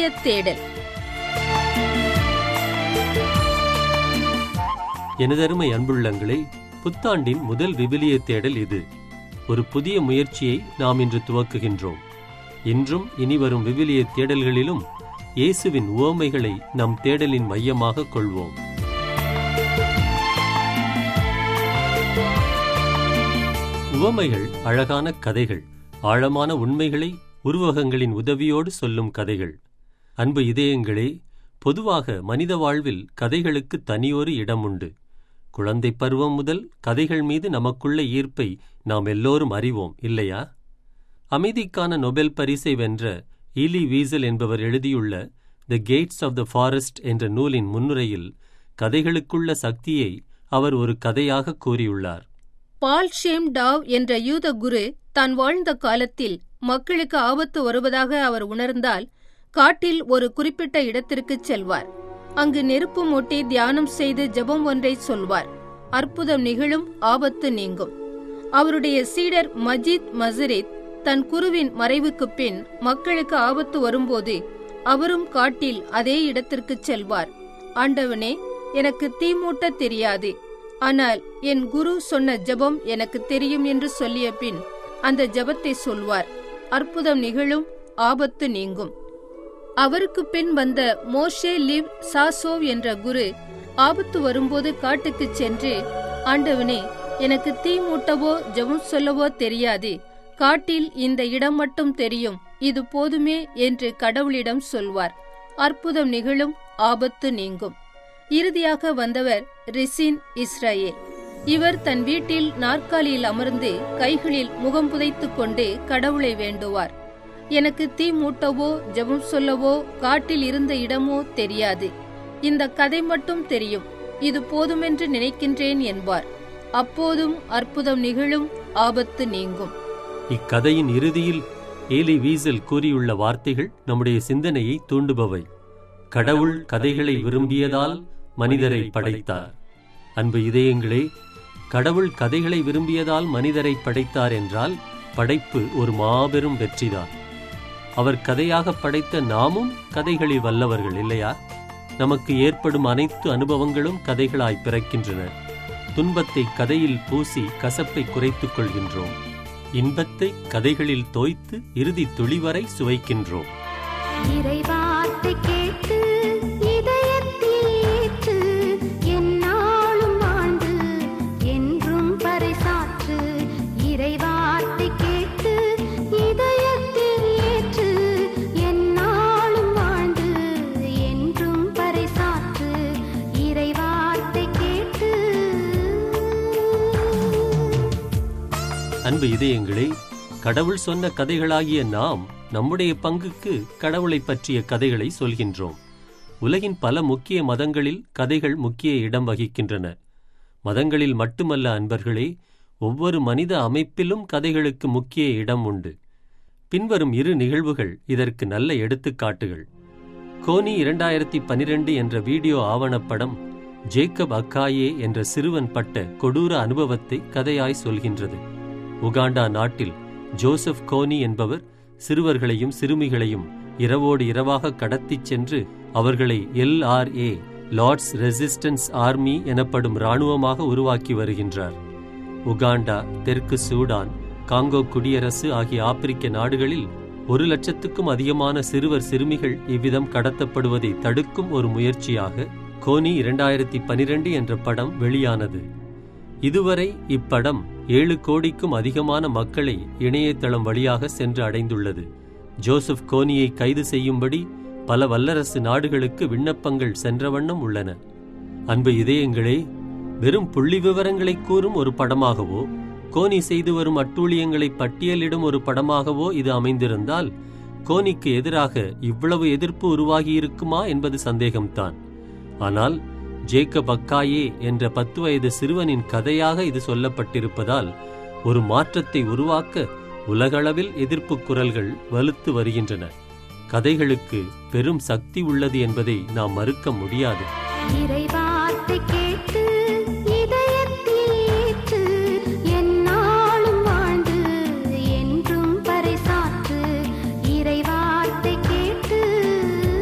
விவிலிய தேடல் எனதருமை அன்புள்ளங்களே புத்தாண்டின் முதல் விவிலிய தேடல் இது ஒரு புதிய முயற்சியை நாம் இன்று துவக்குகின்றோம் இன்றும் இனிவரும் விவிலிய தேடல்களிலும் இயேசுவின் உவமைகளை நம் தேடலின் மையமாக கொள்வோம் உவமைகள் அழகான கதைகள் ஆழமான உண்மைகளை உருவகங்களின் உதவியோடு சொல்லும் கதைகள் அன்பு இதயங்களே பொதுவாக மனித வாழ்வில் கதைகளுக்கு தனியொரு இடம் உண்டு குழந்தை பருவம் முதல் கதைகள் மீது நமக்குள்ள ஈர்ப்பை நாம் எல்லோரும் அறிவோம் இல்லையா அமைதிக்கான நொபெல் பரிசை வென்ற ஈலி வீசல் என்பவர் எழுதியுள்ள the gates of the forest என்ற நூலின் முன்னுரையில் கதைகளுக்குள்ள சக்தியை அவர் ஒரு கதையாக கூறியுள்ளார் பால் ஷேம் டாவ் என்ற யூத குரு தான் வாழ்ந்த காலத்தில் மக்களுக்கு ஆபத்து வருவதாக அவர் உணர்ந்தால் காட்டில் ஒரு குறிப்பிட்ட இடத்திற்குச் செல்வார் அங்கு நெருப்பு மூட்டி தியானம் செய்து ஜெபம் ஒன்றை சொல்வார் அற்புதம் நிகழும் ஆபத்து நீங்கும் அவருடைய சீடர் மஜித் மசரித் தன் குருவின் மறைவுக்குப் பின் மக்களுக்கு ஆபத்து வரும்போது அவரும் காட்டில் அதே இடத்திற்குச் செல்வார் ஆண்டவனே எனக்கு தீமூட்ட தெரியாது ஆனால் என் குரு சொன்ன ஜெபம் எனக்கு தெரியும் என்று சொல்லிய பின் அந்த ஜெபத்தை சொல்வார் அற்புதம் நிகழும் ஆபத்து நீங்கும் அவருக்கு பின் வந்த மோஷே லிவ் சாசோவ் என்ற குரு ஆபத்து வரும்போது காட்டுக்குச் சென்று ஆண்டவனே எனக்கு தீ மூட்டவோ ஜெபம் சொல்லவோ தெரியாது காட்டில் இந்த இடம் மட்டும் தெரியும் இது போதுமே என்று கடவுளிடம் சொல்வார் அற்புதம் நிகழும் ஆபத்து நீங்கும் இறுதியாக வந்தவர் ரிசின் இஸ்ரேல் இவர் தன் வீட்டில் நாற்காலியில் அமர்ந்து கைகளில் முகம் புதைத்துக் கொண்டு கடவுளை வேண்டுவார் எனக்கு தீ மூட்டவோ ஜெபம் சொல்லவோ காட்டில் இருந்த இடமோ தெரியாது இந்த கதை மட்டும் தெரியும் இது போதுமென்று நினைக்கின்றேன் என்பார் அப்போதும் அற்புதம் நிகழும் ஆபத்து நீங்கும் இக்கதையின் இறுதியில் ஏலி வீசல் கூறியுள்ள வார்த்தைகள் நம்முடைய சிந்தனையை தூண்டுபவை கடவுள் கதைகளை விரும்பியதால் மனிதரை படைத்தார் அன்பு இதயங்களே கடவுள் கதைகளை விரும்பியதால் மனிதரை படைத்தார் என்றால் படைப்பு ஒரு மாபெரும் வெற்றிதான் அவர் கதையாக படைத்த நாமும் கதைகளில் வல்லவர்கள் இல்லையா நமக்கு ஏற்படும் அனைத்து அனுபவங்களும் கதைகளாய் பிறக்கின்றன துன்பத்தை கதையில் பூசி கசப்பை குறைத்துக் கொள்கின்றோம் இன்பத்தை கதைகளில் தோய்த்து இறுதி துளிவரை சுவைக்கின்றோம் இறைவார்த்தை கேட்டு இதயத்தில் ஏற்று எந்நாளும் வாழ்ந்து என்றும் பறைசாற்று இறைவார்த்தை கேட்டு இதயத்தில் ஏற்று எந்நாளும் வாழ்ந்து என்றும் பறைசாற்று இறைவார்த்தை கேட்டு அன்பு இதயங்களே கடவுள் சொன்ன கதைகளாகிய நாம் நம்முடைய பங்குக்கு கடவுளை பற்றிய கதைகளை சொல்கின்றோம் உலகின் பல முக்கிய மதங்களில் கதைகள் முக்கிய இடம் வகிக்கின்றன மதங்களில் மட்டுமல்ல அன்பர்களே ஒவ்வொரு மனித அமைப்பிலும் கதைகளுக்கு முக்கிய இடம் உண்டு பின்வரும் இரு நிகழ்வுகள் இதற்கு நல்ல எடுத்துக்காட்டுகள் கோனி இரண்டாயிரத்தி பனிரெண்டு என்ற வீடியோ ஆவணப்படம் ஜேக்கப் அக்காயே என்ற சிறுவன் பட்ட கொடூர அனுபவத்தை கதையாய் சொல்கின்றது உகாண்டா நாட்டில் ஜோசப் கோனி என்பவர் சிறுவர்களையும் சிறுமிகளையும் இரவோடு இரவாக கடத்திச் சென்று அவர்களை எல்ஆர்ஏ லார்ட்ஸ் ரெசிஸ்டன்ஸ் ஆர்மி எனப்படும் இராணுவமாக உருவாக்கி வருகின்றார் உகாண்டா தெற்கு சூடான் காங்கோ குடியரசு ஆகிய ஆப்பிரிக்க நாடுகளில் ஒரு லட்சத்துக்கும் அதிகமான சிறுவர் சிறுமிகள் இவ்விதம் கடத்தப்படுவதை தடுக்கும் ஒரு முயற்சியாக கோனி இரண்டாயிரத்தி பனிரெண்டு என்ற படம் வெளியானது இதுவரை இப்படம் ஏழு கோடிக்கும் அதிகமான மக்களை இணையதளம் வழியாக சென்று அடைந்துள்ளது ஜோசப் கோனியை கைது செய்யும்படி பல வல்லரசு நாடுகளுக்கு விண்ணப்பங்கள் சென்ற வண்ணம் உள்ளன அன்பு இதயங்களே வெறும் புள்ளி விவரங்களை கூறும் ஒரு படமாகவோ கோனி செய்து வரும் அட்டூழியங்களை பட்டியலிடும் ஒரு படமாகவோ இது அமைந்திருந்தால் கோனிக்கு எதிராக இவ்வளவு எதிர்ப்பு உருவாகியிருக்குமா என்பது சந்தேகம்தான் ஆனால் ஜேக்கப் அக்காயே என்ற பத்து வயது சிறுவனின் கதையாக இது சொல்லப்பட்டிருப்பதால் ஒரு மாற்றத்தை உருவாக்க உலகளவில் எதிர்ப்பு குரல்கள் வலுத்து வருகின்றன கதைகளுக்கு பெரும் சக்தி உள்ளது என்பதை நாம் மறுக்க முடியாது இறைவார்த்தை கேட்டு இதயத்தில் ஏற்று எந்நாளும் வாழ்ந்து என்றும் பறைசாற்று இறைவார்த்தை கேட்டு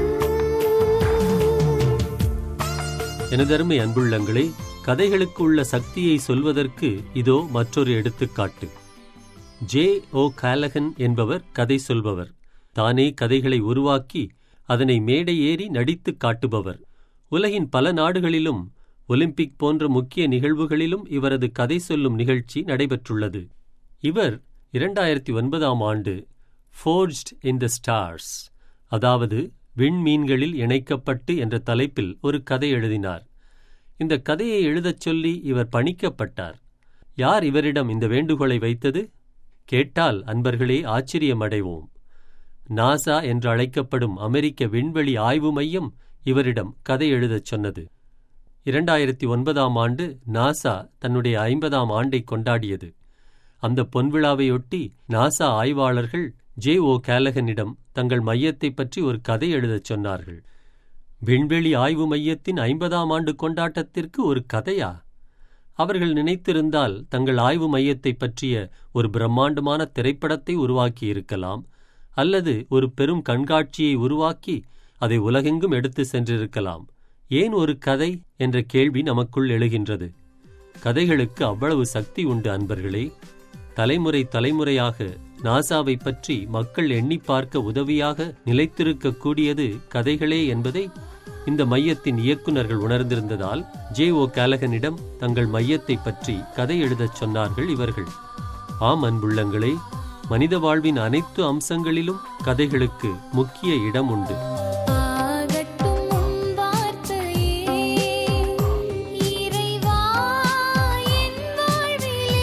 எனதருமை அன்புள்ளங்களே கதைகளுக்கு உள்ள சக்தியை சொல்வதற்கு இதோ மற்றொரு எடுத்துக்காட்டு ஜே ஓ காலகன் என்பவர் கதை சொல்பவர் தானே கதைகளை உருவாக்கி அதனை மேடை ஏறி நடித்துக் காட்டுபவர் உலகின் பல நாடுகளிலும் ஒலிம்பிக் போன்ற முக்கிய நிகழ்வுகளிலும் இவரது கதை சொல்லும் நிகழ்ச்சி நடைபெற்றுள்ளது இவர் இரண்டாயிரத்தி ஒன்பதாம் ஆண்டு ஃபோர்ஜ்ட் இன் த ஸ்டார்ஸ் அதாவது விண்மீன்களில் இணைக்கப்பட்டு என்ற தலைப்பில் ஒரு கதை எழுதினார் இந்த கதையை எழுதச் சொல்லி இவர் பணிக்கப்பட்டார் யார் இவரிடம் இந்த வேண்டுகோளை வைத்தது கேட்டால் அன்பர்களே ஆச்சரியமடைவோம் நாசா என்று அழைக்கப்படும் அமெரிக்க விண்வெளி ஆய்வு மையம் இவரிடம் கதை எழுதச் சொன்னது இரண்டாயிரத்தி ஒன்பதாம் ஆண்டு நாசா தன்னுடைய ஐம்பதாம் ஆண்டை கொண்டாடியது அந்த பொன்விழாவையொட்டி நாசா ஆய்வாளர்கள் ஜே ஓ கேலகனிடம் தங்கள் மையத்தைப் பற்றி ஒரு கதை எழுதச் சொன்னார்கள் விண்வெளி ஆய்வு மையத்தின் ஐம்பதாம் ஆண்டு கொண்டாட்டத்திற்கு ஒரு கதையா அவர்கள் நினைத்திருந்தால் தங்கள் ஆய்வு மையத்தைப் பற்றிய ஒரு பிரம்மாண்டமான திரைப்படத்தை உருவாக்கியிருக்கலாம் அல்லது ஒரு பெரும் கண்காட்சியை உருவாக்கி அதை உலகெங்கும் எடுத்து சென்றிருக்கலாம் ஏன் ஒரு கதை என்ற கேள்வி நமக்குள் எழுகின்றது கதைகளுக்கு அவ்வளவு சக்தி உண்டு அன்பர்களே தலைமுறை தலைமுறையாக நாசாவை பற்றி மக்கள் எண்ணி பார்க்க உதவியாக நிலைத்திருக்கக்கூடியது கதைகளே என்பதை இந்த மையத்தின் இயக்குநர்கள் உணர்ந்திருந்ததால் ஜே ஓ கேலகனிடம் தங்கள் மையத்தை பற்றி கதை எழுதச் சொன்னார்கள் இவர்கள் ஆம் அன்புள்ளங்களே மனித வாழ்வின் அனைத்து அம்சங்களிலும் கதைகளுக்கு முக்கிய இடம் உண்டு ஆகட்டும் உம் வார்த்தையே இறைவா என் வாழ்விலே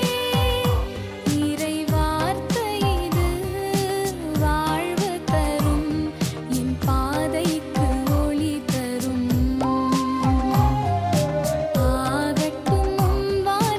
இறை வார்த்தை இது வாழ்வு தரும் என் பாதைக்கு ஒளி தரும் ஆகட்டும் உம்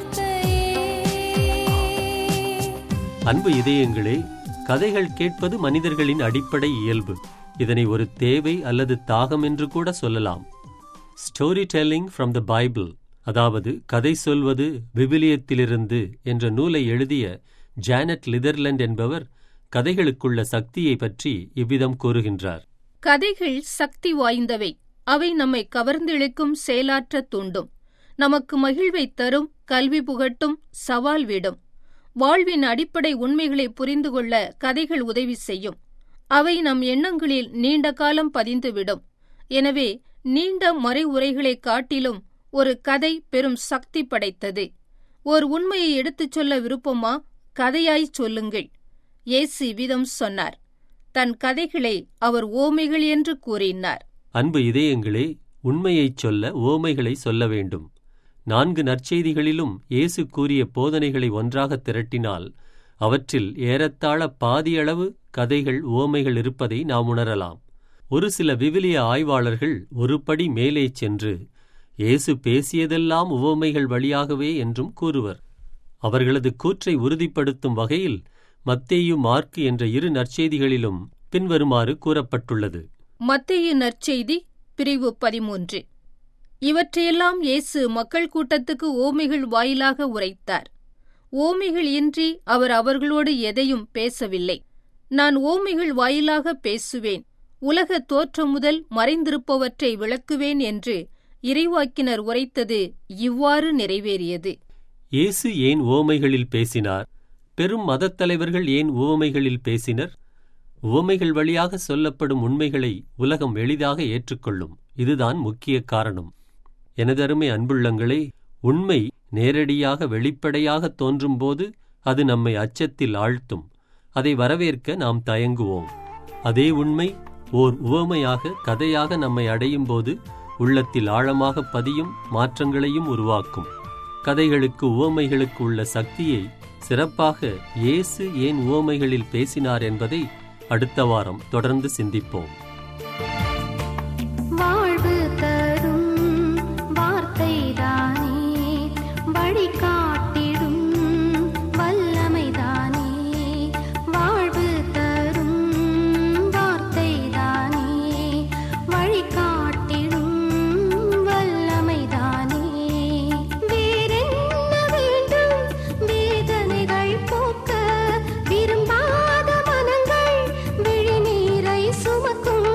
வார்த்தையே அன்பு இதயங்களே கதைகள் கேட்பது மனிதர்களின் அடிப்படை இயல்பு இதனை ஒரு தேவை அல்லது தாகம் என்று கூட சொல்லலாம் story telling from the Bible அதாவது கதை சொல்வது விவிலியத்திலிருந்து என்ற நூலை எழுதிய ஜானட் லிதர்லண்ட் என்பவர் கதைகளுக்குள்ள சக்தியை பற்றி இவ்விதம் கூறுகின்றார் கதைகள் சக்தி வாய்ந்தவை அவை நம்மை கவர்ந்திழுக்கும் செயலாற்றத் தூண்டும் நமக்கு மகிழ்வைத் தரும் கல்வி புகட்டும் சவால் விடும் வாழ்வின் அடிப்படை உண்மைகளை புரிந்து கொள்ள கதைகள் உதவி செய்யும் அவை நம் எண்ணங்களில் நீண்ட காலம் பதிந்துவிடும் எனவே நீண்ட மறைவுரைகளைக் காட்டிலும் ஒரு கதை பெரும் சக்தி படைத்தது ஓர் உண்மையை எடுத்துச் சொல்ல விருப்பமா கதையாய்ச் சொல்லுங்கள் இயேசு இவ்விதம் சொன்னார் தன் கதைகளை அவர் ஓமைகள் என்று கூறினார் அன்பு இதயங்களே உண்மையைச் சொல்ல ஓமைகளை சொல்ல வேண்டும் நான்கு நற்செய்திகளிலும் இயேசு கூறிய போதனைகளை ஒன்றாக திரட்டினால் அவற்றில் ஏறத்தாழ பாதியளவு கதைகள் ஓமைகள் இருப்பதை நாம் உணரலாம் ஒரு சில விவிலிய ஆய்வாளர்கள் ஒரு படி மேலே சென்று இயேசு பேசியதெல்லாம் உவமைகள் வழியாகவே என்றும் கூறுவர் அவர்களது கூற்றை உறுதிப்படுத்தும் வகையில் மத்தேயு மார்க்கு என்ற இரு நற்செய்திகளிலும் பின்வருமாறு கூறப்பட்டுள்ளது மத்தேயு நற்செய்தி பிரிவு பதிமூன்று இவற்றையெல்லாம் இயேசு மக்கள் கூட்டத்துக்கு ஓமைகள் வாயிலாக உரைத்தார் ஓமைகள் இன்றி அவர் அவர்களோடு எதையும் பேசவில்லை நான் ஓமைகள் வாயிலாக பேசுவேன் உலக தோற்றம் முதல் மறைந்திருப்பவற்றை விளக்குவேன் என்று இறைவாக்கினர் உரைத்தது இவ்வாறு நிறைவேறியது இயேசு ஏன் உவமைகளில் பேசினார் பெரும் மதத் தலைவர்கள் ஏன் உவமைகளில் பேசினர் உவமைகள் வழியாக சொல்லப்படும் உண்மைகளை உலகம் எளிதாக ஏற்றுக்கொள்ளும் இதுதான் முக்கிய காரணம் எனதருமை அன்புள்ளங்களே உண்மை நேரடியாக வெளிப்படையாக தோன்றும்போது அது நம்மை அச்சத்தில் ஆழ்த்தும் அதை வரவேற்க நாம் தயங்குவோம் அதே உண்மை ஓர் உவமையாக கதையாக நம்மை அடையும் போது உள்ளத்தில் ஆழமாக பதியும் மாற்றங்களையும் உருவாக்கும் கதைகளுக்கு உவமைகளுக்கு உள்ள சக்தியை சிறப்பாக இயேசு ஏன் உவமைகளில் பேசினார் என்பதை அடுத்த வாரம் தொடர்ந்து சிந்திப்போம் வாழ்வு தரும் வார்த்தைதானே வழிகாட்டிடும் வல்லமைதானே வாழ்வு தரும் வார்த்தைதானே வழிகாட்டிடும் வல்லமைதானே வேறென்ன வேண்டும் வேதனைகள் போக்க விரும்பாத மனங்கள் விழிநீரை சுமக்கும்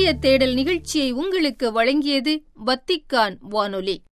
தேடல் நிகழ்ச்சியை உங்களுக்கு வழங்கியது வத்திக்கான் வானொலி